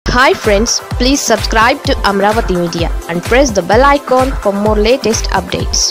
hi friends please subscribe to Amaravati media and press the bell icon for more latest updates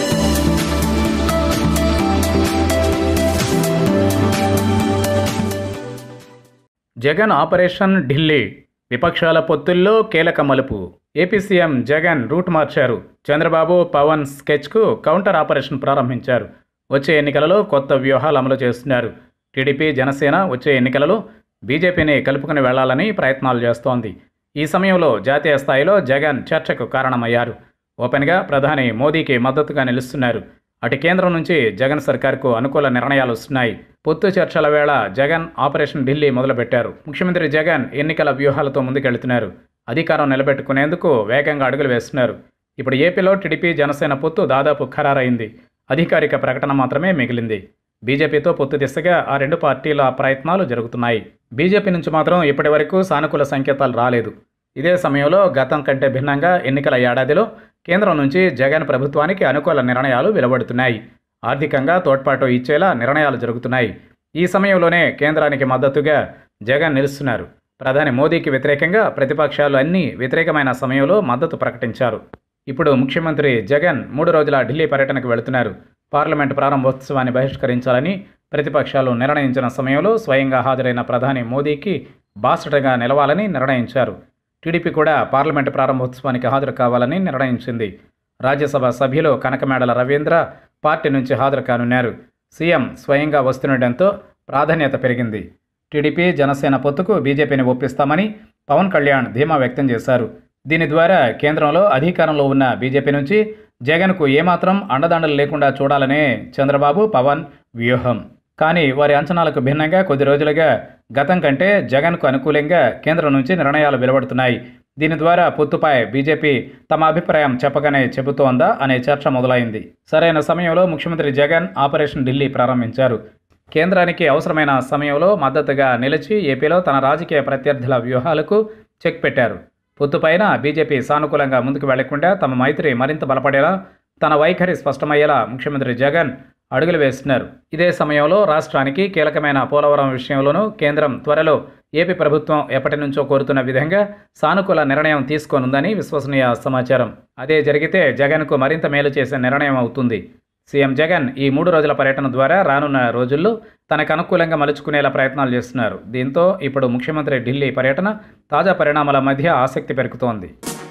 Jagan operation Delhi విపక్షాల పొత్తుల్లో కీలక మలుపు AP CM Jagan route మార్చారు చంద్రబాబు పవన్ స్కెచ్కు counter operation ప్రారంభించారు వచ్చే ఎన్నికలలో కొత్త వ్యూహాలు అమలు చేస్తున్నారు టీడీపీ జనసేన వచ్చే ఎన్నికలలో బీజేపీని కలుపుకుని వెళ్లాలని ప్రయత్నాలు చేస్తోంది ఈ సమయంలో జాతీయ స్థాయిలో జగన్ చర్చకు కారణమయ్యారు ఓపెన్గా ప్రధాని మోదీకి మద్దతుగా నిలుస్తున్నారు అటు కేంద్రం నుంచి జగన్ సర్కార్కు అనుకూల నిర్ణయాలు వస్తున్నాయి పొత్తు చర్చల వేళ జగన్ ఆపరేషన్ ఢిల్లీ మొదలుపెట్టారు ముఖ్యమంత్రి జగన్ ఎన్నికల వ్యూహాలతో ముందుకెళ్తున్నారు అధికారం నిలబెట్టుకునేందుకు వేగంగా అడుగులు వేస్తున్నారు ఇప్పుడు ఏపీలో టీడీపీ జనసేన పొత్తు దాదాపు ఖరారైంది అధికారిక ప్రకటన మాత్రమే మిగిలింది బీజేపీతో పొత్తు దిశగా ఆ రెండు పార్టీల ప్రయత్నాలు జరుగుతున్నాయి బీజేపీ నుంచి మాత్రం ఇప్పటి వరకు సానుకూల సంకేతాలు రాలేదు ఇదే సమయంలో గతం కంటే భిన్నంగా ఎన్నికల ఏడాదిలో కేంద్రం నుంచి జగన్ ప్రభుత్వానికి అనుకూల నిర్ణయాలు వెలువడుతున్నాయి ఆర్థికంగా తోడ్పాటు ఇచ్చేలా నిర్ణయాలు జరుగుతున్నాయి ఈ సమయంలోనే కేంద్రానికి మద్దతుగా జగన్ నిలుస్తున్నారు ప్రధాని మోదీకి వ్యతిరేకంగా ప్రతిపక్షాలు అన్నీ వ్యతిరేకమైన సమయంలో మద్దతు ప్రకటించారు ఇప్పుడు ముఖ్యమంత్రి జగన్ మూడు రోజుల ఢిల్లీ పర్యటనకు వెళుతున్నారు పార్లమెంటు ప్రారంభోత్సవాన్ని బహిష్కరించాలని ప్రతిపక్షాలు నిర్ణయించిన సమయంలో స్వయంగా హాజరైన ప్రధాని మోదీకి బాసటగా నిలవాలని నిర్ణయించారు టీడీపీ కూడా పార్లమెంటు ప్రారంభోత్సవానికి హాజరు కావాలని నిర్ణయించింది రాజ్యసభ సభ్యులు కనకమేడల రవీంద్ర పార్టీ నుంచి హాజరు కానున్నారు సీఎం స్వయంగా వస్తుండటంతో ప్రాధాన్యత పెరిగింది టీడీపీ జనసేన పొత్తుకు బీజేపీని ఒప్పిస్తామని పవన్ కళ్యాణ్ ధీమా వ్యక్తం చేశారు దీని ద్వారా కేంద్రంలో అధికారంలో ఉన్న బీజేపీ నుంచి జగన్కు ఏమాత్రం అండదండలు లేకుండా చూడాలనే చంద్రబాబు పవన్ వ్యూహం కానీ వారి అంచనాలకు భిన్నంగా కొద్ది రోజులుగా గతం కంటే జగన్కు అనుకూలంగా కేంద్రం నుంచి నిర్ణయాలు వెలువడుతున్నాయి దీని ద్వారా పొత్తుపై బీజేపీ తమ అభిప్రాయం చెప్పగానే చెబుతోందా అనే చర్చ మొదలైంది సరైన సమయంలో ముఖ్యమంత్రి జగన్ ఆపరేషన్ ఢిల్లీ ప్రారంభించారు కేంద్రానికి అవసరమైన సమయంలో మద్దతుగా నిలిచి ఏపీలో తన రాజకీయ ప్రత్యర్థుల వ్యూహాలకు చెక్ పెట్టారు పొత్తుపైన బీజేపీ సానుకూలంగా ముందుకు వెళ్లకుండా తమ మైత్రి మరింత బలపడేలా తన వైఖరి స్పష్టమయ్యేలా ముఖ్యమంత్రి జగన్ అడుగులు వేస్తున్నారు ఇదే సమయంలో రాష్ట్రానికి కీలకమైన పోలవరం విషయంలోనూ కేంద్రం త్వరలో ఏపీ ప్రభుత్వం ఎప్పటి నుంచో కోరుతున్న విధంగా సానుకూల నిర్ణయం తీసుకోనుందని విశ్వసనీయ సమాచారం అదే జరిగితే జగన్కు మరింత మేలు చేసే నిర్ణయం అవుతుంది సీఎం జగన్ ఈ మూడు రోజుల పర్యటన ద్వారా రానున్న రోజుల్లో తనకు అనుకూలంగా మలుచుకునేలా ప్రయత్నాలు చేస్తున్నారు దీంతో ఇప్పుడు ముఖ్యమంత్రి ఢిల్లీ పర్యటన తాజా పరిణామాల మధ్య ఆసక్తి పెరుగుతోంది